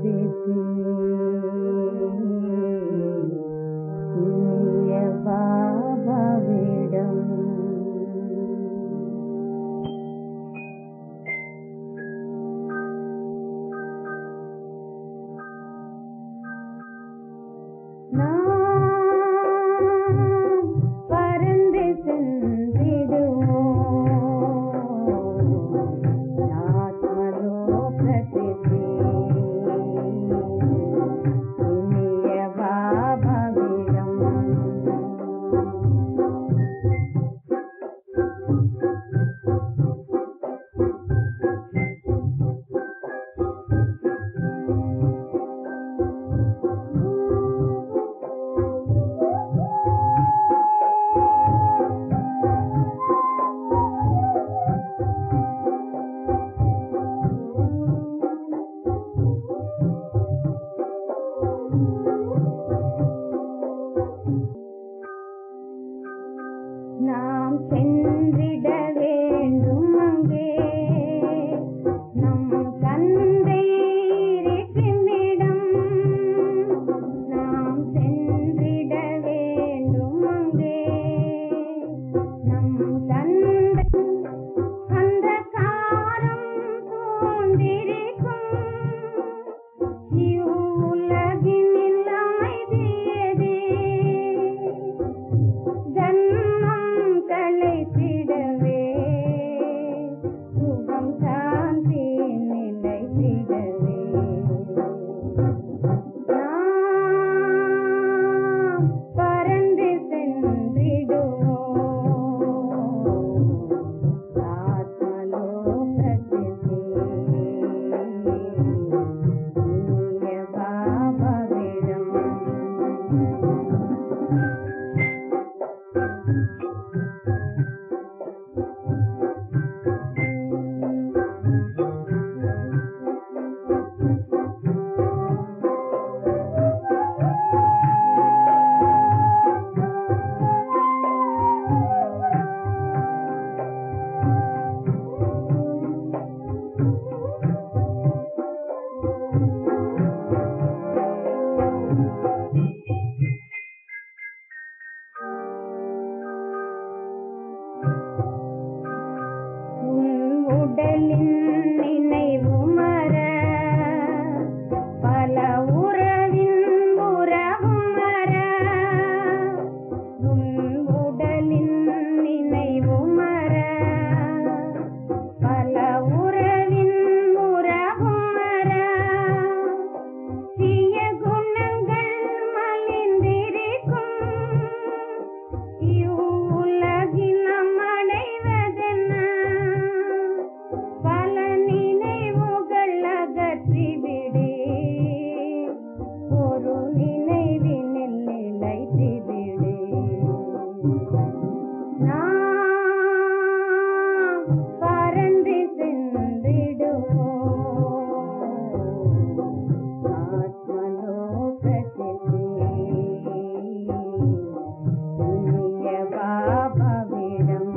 பிரகிருதி இனிய பாபாவிடம் நாம் பறந்து சென்றிடுவோம் ஆத்மலோகத்திற்கு இனிய பாபாவிடம் நாம் சென்றிட வேண்டும் அங்கே நம் தந்தை இருக்கின்றிடம் நாம் சென்றிட வேண்டும் அங்கே நம் தந்தை அந்த காரம் பூந்திருக்கும் இவ்வுலகினில் அமைதியதே ஜன்மம் களைத்திடவே சுகம் சாந்தி நிலைத்திடவே நாம் பறந்து சென்றிடுவோம் ஆத்மலோகத்திற்கு இனிய பாபாவிடம் உன் உடலின் நினைவு மர பல உறவின் உறவும் மர உன் உடலின் நினைவு மர பல உறவின் உறவும் மர தீய குணங்கள் மலிந்திருக்கும் இவ்வுலகினம் அடைவதென்ன பல நினைவுகள் அகற்றிவிடு ஒரு நினைவினில் நிலைத்திவிடு நாம் பறந்து சென்றிடுவோம் ஆத்மலோகத்திற்கு இனிய பாபாவிடம்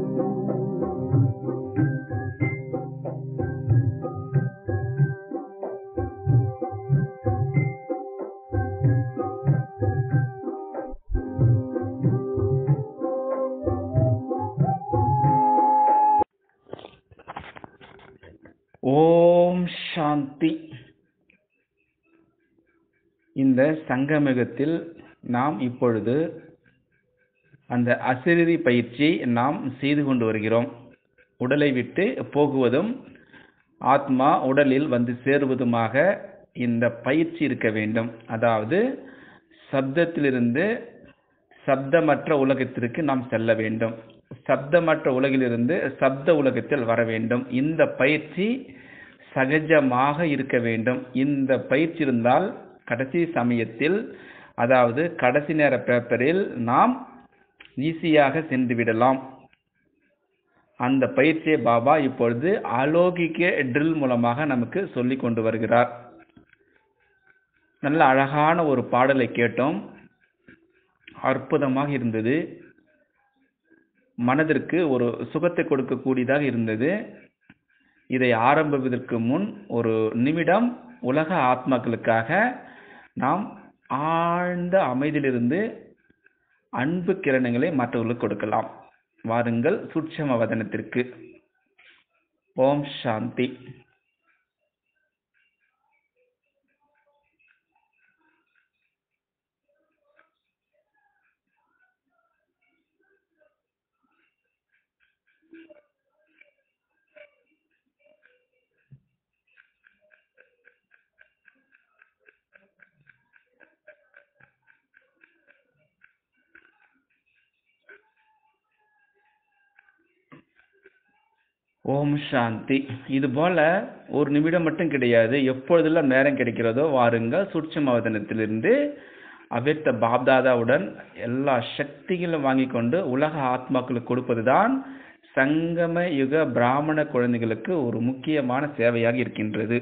ஓம் சாந்தி இந்த சங்கமிகத்தில் நாம் இப்பொழுது அந்த அசிரிதி பயிற்சியை நாம் செய்து கொண்டு வருகிறோம் உடலை விட்டு போகுவதும் ஆத்மா உடலில் வந்து சேருவதுமாக இந்த பயிற்சி இருக்க வேண்டும் அதாவது சப்தத்திலிருந்து சப்தமற்ற உலகத்திற்கு நாம் செல்ல வேண்டும் சப்தமற்ற உலகிலிருந்து சப்த உலகத்தில் வர வேண்டும் இந்த பயிற்சி சகஜமாக இருக்க வேண்டும் இந்த பயிற்சி இருந்தால் கடைசி சமயத்தில் அதாவது கடைசி நேர பேப்பரில் நாம் ஈஸியாக சென்று விடலாம் அந்த பயிற்சியை பாபா இப்பொழுது அலோகிக்க ட்ரில் மூலமாக நமக்கு சொல்லி கொண்டு வருகிறார் நல்ல அழகான ஒரு பாடலை கேட்டோம் அற்புதமாக இருந்தது மனதிற்கு ஒரு சுகத்தை கொடுக்கக்கூடியதாக இருந்தது இதை ஆரம்பிப்பதற்கு முன் ஒரு நிமிடம் உலக ஆத்மாக்களுக்காக நாம் ஆழ்ந்த அமைதியிலிருந்து அன்பு கிரணங்களை மற்றவர்களுக்கு கொடுக்கலாம் வாருங்கள் சூட்சம வதனத்திற்கு ஓம் சாந்தி ஓம் சாந்தி இது போல ஒரு நிமிடம் மட்டும் கிடையாது எப்பொழுதெல்லாம் நேரம் கிடைக்கிறதோ வாருங்கள் சூட்சமவதனத்திலிருந்து அவ்யக்த பாப்தாதாவுடன் எல்லா சக்திகளும் வாங்கி கொண்டு உலக ஆத்மாக்களுக்கு கொடுப்பதுதான் சங்கம யுக பிராமண குழந்தைகளுக்கு ஒரு முக்கியமான சேவையாக இருக்கின்றது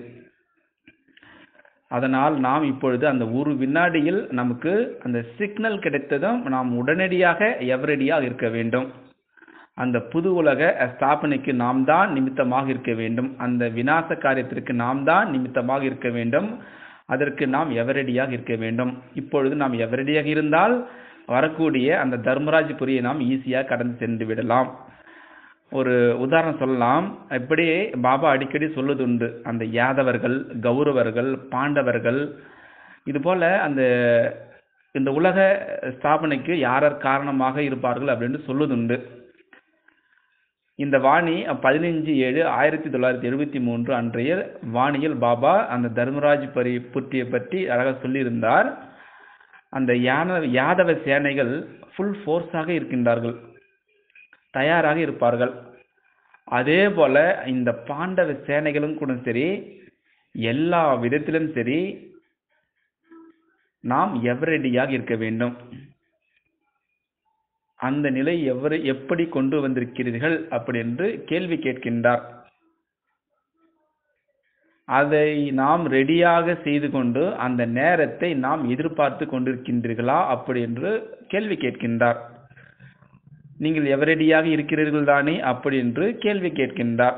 அதனால் நாம் இப்பொழுது அந்த ஒரு வினாடியில் நமக்கு அந்த சிக்னல் கிடைத்ததும் நாம் உடனடியாக எவரடியாக இருக்க வேண்டும் அந்த புது உலக ஸ்தாபனைக்கு நாம் தான் நிமித்தமாக இருக்க வேண்டும் அந்த விநாச காரியத்திற்கு நாம் தான் நிமித்தமாக இருக்க வேண்டும் அதற்கு நாம் எவரடியாக இருக்க வேண்டும் இப்பொழுது நாம் எவரடியாக இருந்தால் வரக்கூடிய அந்த தர்மராஜ்புரியை நாம் ஈஸியாக கடந்து சென்று விடலாம் ஒரு உதாரணம் சொல்லலாம் இப்படி பாபா அடிக்கடி சொல்லுது உண்டு அந்த யாதவர்கள் கௌரவர்கள் பாண்டவர்கள் இது போல அந்த இந்த உலக ஸ்தாபனைக்கு யாரார் காரணமாக இருப்பார்கள் அப்படின்னு சொல்லுதுண்டு இந்த வாணி பதினைஞ்சு ஏழு ஆயிரத்தி தொள்ளாயிரத்தி எழுபத்தி மூன்று அன்றைய வாணியில் பாபா அந்த தர்மராஜ் பரி புற்றியை பற்றி அழகாக சொல்லியிருந்தார் அந்த யான யாதவ சேனைகள் ஃபுல் ஃபோர்ஸாக இருக்கின்றார்கள் தயாராக இருப்பார்கள் அதே போல இந்த பாண்டவ சேனைகளும் கூட சரி எல்லா விதத்திலும் சரி நாம் எவரடியாக இருக்க வேண்டும் அந்த நிலை எவரு எப்படி கொண்டு வந்திருக்கிறீர்கள் அப்படி என்று கேள்வி கேட்கின்றார் அதை நாம் ரெடியாக செய்து கொண்டு அந்த நேரத்தை நாம் எதிர்பார்த்து கொண்டிருக்கின்றீர்களா அப்படி என்று கேள்வி கேட்கின்றார் நீங்கள் எவரடியாக இருக்கிறீர்கள் தானே அப்படி என்று கேள்வி கேட்கின்றார்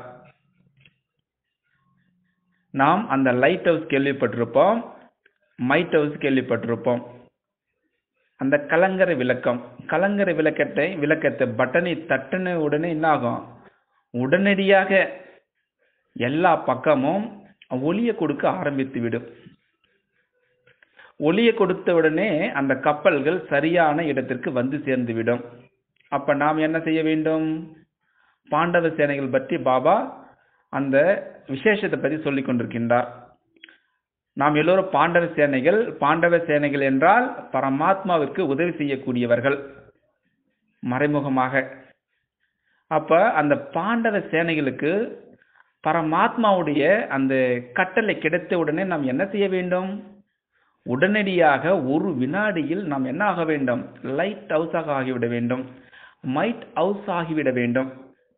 நாம் அந்த லைட் ஹவுஸ் கேள்விப்பட்டிருப்போம் மைட் ஹவுஸ் கேள்விப்பட்டிருப்போம் அந்த கலங்கரை விளக்கம் கலங்கரை விளக்கத்தை விளக்கத்தை பட்டனை தட்டின உடனே என்ன ஆகும் உடனடியாக எல்லா பக்கமும் ஒளியை கொடுக்க ஆரம்பித்து விடும் ஒளியை கொடுத்த உடனே அந்த கப்பல்கள் சரியான இடத்திற்கு வந்து சேர்ந்து விடும் அப்ப நாம் என்ன செய்ய வேண்டும் பாண்டவ சேனைகள் பற்றி பாபா அந்த விசேஷத்தை பற்றி சொல்லிக் கொண்டிருக்கின்றார் நாம் எல்லோரும் பாண்டவ சேனைகள் பாண்டவ சேனைகள் என்றால் பரமாத்மாவிற்கு உதவி செய்யக்கூடியவர்கள் மறைமுகமாக அப்ப அந்த பாண்டவ சேனைகளுக்கு பரமாத்மாவுடைய அந்த கட்டளை கிடைத்த உடனே நாம் என்ன செய்ய வேண்டும் உடனடியாக ஒரு வினாடியில் நாம் என்ன ஆக வேண்டும் லைட் ஹவுஸாக ஆகிவிட வேண்டும் மைட் ஹவுஸ் ஆகிவிட வேண்டும்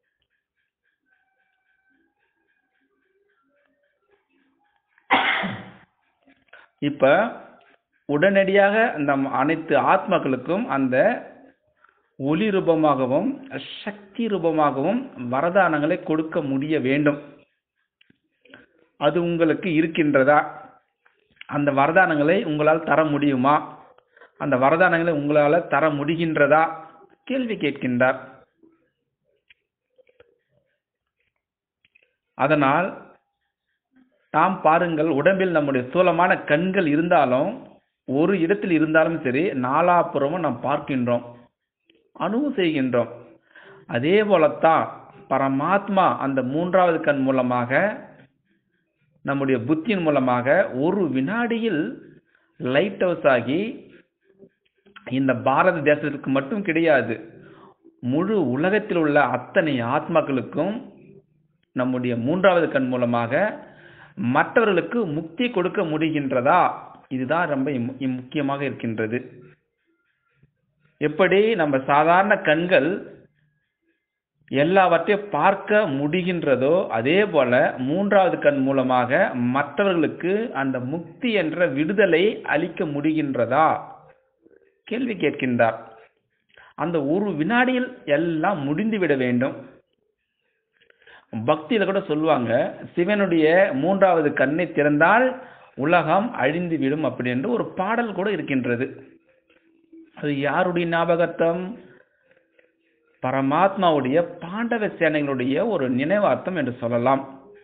இப்ப உடனடியாக அந்த அனைத்து ஆத்மாக்களுக்கும் அந்த ஒளி ரூபமாகவும் சக்தி ரூபமாகவும் வரதானங்களை கொடுக்க முடிய வேண்டும் அது உங்களுக்கு இருக்கின்றதா அந்த வரதானங்களை உங்களால் தர முடியுமா அந்த வரதானங்களை உங்களால் தர முடிகின்றதா கேள்வி கேட்கின்றார் அதனால் நாம் பாருங்கள் உடம்பில் நம்முடைய ஸ்தூலமான கண்கள் இருந்தாலும் ஒரு இடத்தில் இருந்தாலும் சரி நாலாப்புறமும் நாம் பார்க்கின்றோம் அணுவு செய்கின்றோம் அதே போலத்தான் பரமாத்மா அந்த மூன்றாவது கண் மூலமாக நம்முடைய புத்தியின் மூலமாக ஒரு வினாடியில் லைட் ஹவுஸ் ஆகி இந்த பாரத தேசத்திற்கு மட்டும் கிடையாது முழு உலகத்தில் உள்ள அத்தனை ஆத்மாக்களுக்கும் நம்முடைய மூன்றாவது கண் மூலமாக மற்றவர்களுக்கு முக்தி கொடுக்க முடிகின்றதா இதுதான் ரொம்ப இம்- முக்கியமாக இருக்கின்றது எப்படி நம்ம சாதாரண கண்கள் எல்லாவற்றையும் பார்க்க முடிகின்றதோ அதே போல மூன்றாவது கண் மூலமாக மற்றவர்களுக்கு அந்த முக்தி என்ற விடுதலை அளிக்க முடிகின்றதா கேள்வி கேட்கின்றார் அந்த ஒரு வினாடியில் எல்லாம் முடிந்துவிட வேண்டும் பக்தியில கூட சொல்லுவாங்க சிவனுடைய மூன்றாவது கண்ணை திறந்தால் உலகம் அழிந்துவிடும் அப்படி என்று ஒரு பாடல் கூட இருக்கின்றது அது யாருடைய ஞாபகத்தம் பரமாத்மாவுடைய பாண்டவ சேனைகளுடைய ஒரு நினைவார்த்தம் என்று சொல்லலாம்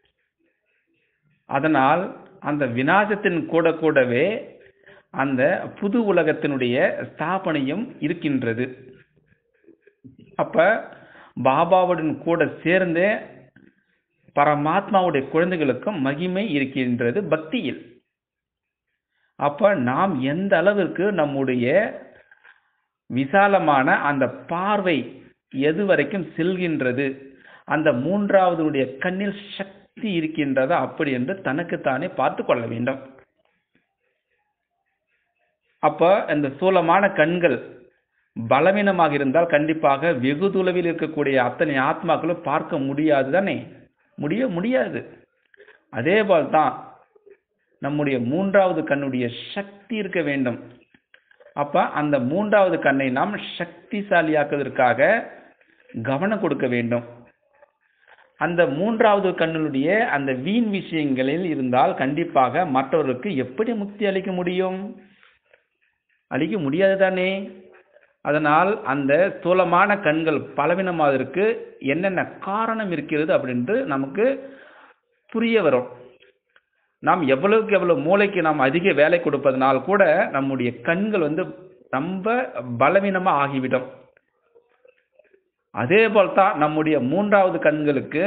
அதனால் அந்த விநாசத்தின் கூட கூடவே அந்த புது உலகத்தினுடைய ஸ்தாபனையும் இருக்கின்றது அப்ப பாபாவுடன் கூட சேர்ந்தே பரமாத்மாவுடைய குழந்தைகளுக்கும் மகிமை இருக்கின்றது பக்தியில் அப்ப நாம் எந்த அளவிற்கு நம்முடைய விசாலமான அந்த பார்வை எது வரைக்கும் செல்கின்றது அந்த மூன்றாவதுடைய கண்ணில் சக்தி இருக்கின்றதா அப்படி என்று தனக்குத்தானே பார்த்து கொள்ள வேண்டும் அப்ப இந்த சூலமான கண்கள் பலவீனமாக இருந்தால் கண்டிப்பாக வெகு தொலைவில் இருக்கக்கூடிய அத்தனை ஆத்மாக்களும் பார்க்க முடியாது தானே முடிய முடியாது அதே போல்தான் நம்முடைய மூன்றாவது கண்ணுடைய சக்தி இருக்க வேண்டும் அப்ப அந்த மூன்றாவது கண்ணை நாம் சக்திசாலியாக்குவதற்காக கவனம் கொடுக்க வேண்டும் அந்த மூன்றாவது கண்ணினுடைய அந்த வீண் விஷயங்களில் இருந்தால் கண்டிப்பாக மற்றவர்களுக்கு எப்படி முக்தி அளிக்க முடியும் அளிக்க முடியாது தானே அதனால் அந்த ஸ்தூலமான கண்கள் பலவீனமாவதற்கு என்னென்ன காரணம் இருக்கிறது அப்படின்ட்டு நமக்கு புரிய வரும் நாம் எவ்வளவுக்கு எவ்வளவு மூளைக்கு நாம் அதிக வேலை கொடுப்பதனால் கூட நம்முடைய கண்கள் வந்து ரொம்ப பலவீனமா ஆகிவிடும் அதே போல்தான் நம்முடைய மூன்றாவது கண்களுக்கு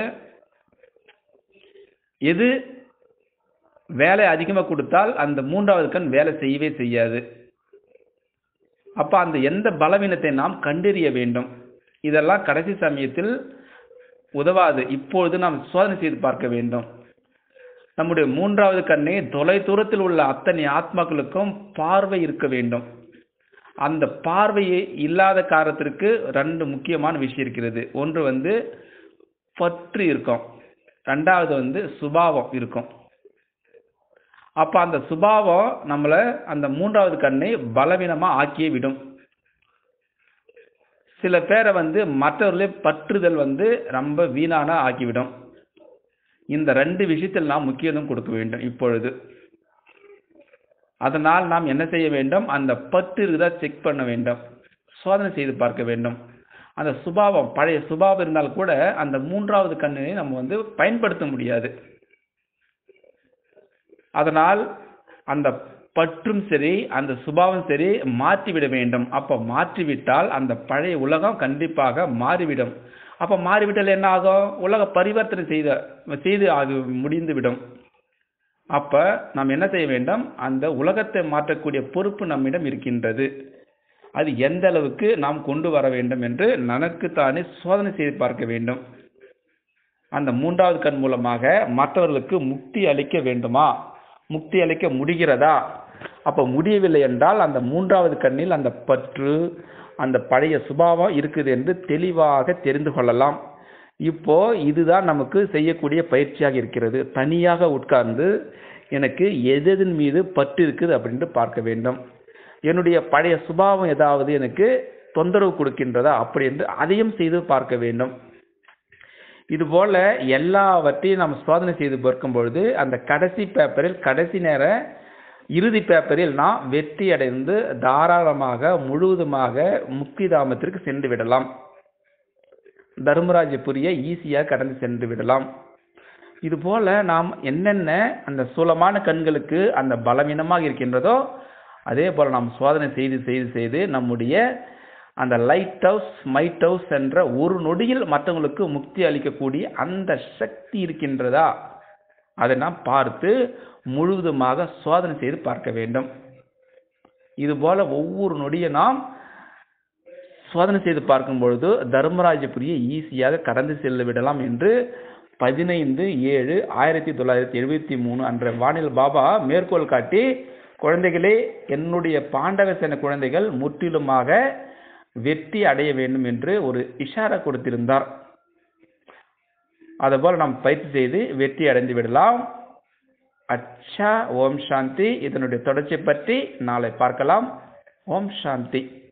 எது வேலை அதிகமாக கொடுத்தால் அந்த மூன்றாவது கண் வேலை செய்யவே செய்யாது அப்ப அந்த எந்த பலவீனத்தை நாம் கண்டறிய வேண்டும் இதெல்லாம் கடைசி சமயத்தில் உதவாது இப்பொழுது நாம் சோதனை செய்து பார்க்க வேண்டும் நம்முடைய மூன்றாவது கண்ணை தொலை தூரத்தில் உள்ள அத்தனை ஆத்மாக்களுக்கும் பார்வை இருக்க வேண்டும் அந்த பார்வையை இல்லாத காரணத்திற்கு ரெண்டு முக்கியமான விஷயம் இருக்கிறது ஒன்று வந்து பற்று இருக்கும் ரெண்டாவது வந்து சுபாவம் இருக்கும் அப்ப அந்த சுபாவம் நம்மள அந்த மூன்றாவது கண்ணை பலவீனமா ஆக்கியே விடும் சில பேரை வந்து மற்றவர்களே பற்றுதல் வந்து ரொம்ப வீணான ஆக்கிவிடும் இந்த ரெண்டு விஷயத்தில் நாம் முக்கியத்துவம் கொடுக்க வேண்டும் இப்பொழுது அதனால் நாம் என்ன செய்ய வேண்டும் அந்த பற்று இருக்குதா செக் பண்ண வேண்டும் சோதனை செய்து பார்க்க வேண்டும் அந்த சுபாவம் பழைய சுபாவம் இருந்தால் கூட அந்த மூன்றாவது கண்ணினை நம்ம வந்து பயன்படுத்த முடியாது அதனால் அந்த பற்றும் சரி அந்த சுபாவம் சரி மாற்றிவிட வேண்டும் அப்ப மாற்றிவிட்டால் அந்த பழைய உலகம் கண்டிப்பாக மாறிவிடும் அப்ப மாறிவிட்டால் என்ன ஆகும் உலக பரிவர்த்தனை செய்த செய்து ஆகி முடிந்துவிடும் அப்ப நாம் என்ன செய்ய வேண்டும் அந்த உலகத்தை மாற்றக்கூடிய பொறுப்பு நம்மிடம் இருக்கின்றது அது எந்த அளவுக்கு நாம் கொண்டு வர வேண்டும் என்று நனக்குத்தானே சோதனை செய்து பார்க்க வேண்டும் அந்த மூன்றாவது கண் மூலமாக மற்றவர்களுக்கு முக்தி அளிக்க வேண்டுமா முக்தி அளிக்க முடிகிறதா அப்ப முடியவில்லை என்றால் அந்த மூன்றாவது கண்ணில் அந்த பற்று அந்த பழைய சுபாவம் இருக்குது என்று தெளிவாக தெரிந்து கொள்ளலாம் இப்போ இதுதான் நமக்கு செய்யக்கூடிய பயிற்சியாக இருக்கிறது தனியாக உட்கார்ந்து எனக்கு எதெதன் மீது பற்று இருக்குது அப்படின்ட்டு பார்க்க வேண்டும் என்னுடைய பழைய சுபாவம் ஏதாவது எனக்கு தொந்தரவு கொடுக்கின்றதா அப்படி என்று அதையும் செய்து பார்க்க வேண்டும் இது போல எல்லாவற்றையும் நாம் சோதனை செய்து பார்க்கும் பொழுது அந்த கடைசி பேப்பரில் கடைசி நேர இறுதி பேப்பரில் நாம் வெற்றி அடைந்து தாராளமாக முழுவதுமாக முக்திதாமத்திற்கு சென்று விடலாம் தர்மராஜபுரிய ஈஸியாக கடந்து சென்று விடலாம் இது போல நாம் என்னென்ன அந்த சூலமான கண்களுக்கு அந்த பலவீனமாக இருக்கின்றதோ அதே போல நாம் சோதனை செய்து செய்து செய்து நம்முடைய அந்த லைட் ஹவுஸ் மைட் ஹவுஸ் என்ற ஒரு நொடியில் மற்றவங்களுக்கு முக்தி அளிக்கக்கூடிய அந்த சக்தி இருக்கின்றதா அதை நாம் பார்த்து முழுவதுமாக சோதனை செய்து பார்க்க வேண்டும் இது போல ஒவ்வொரு நொடியை நாம் சோதனை செய்து பார்க்கும் பொழுது தர்மராஜபுரியை ஈஸியாக கடந்து செல்ல விடலாம் என்று பதினைந்து ஏழு ஆயிரத்தி தொள்ளாயிரத்தி எழுபத்தி மூணு அன்ற வானில் பாபா மேற்கோள் காட்டி குழந்தைகளே என்னுடைய பாண்டவசேன குழந்தைகள் முற்றிலுமாக வெற்றி அடைய வேண்டும் என்று ஒரு இஷாரா கொடுத்திருந்தார் அதுபோல் நாம் பயிற்சி செய்து வெற்றி அடைந்து விடலாம் அச்சா ஓம் சாந்தி இதனுடைய தொடர்ச்சி பற்றி நாளை பார்க்கலாம் ஓம் சாந்தி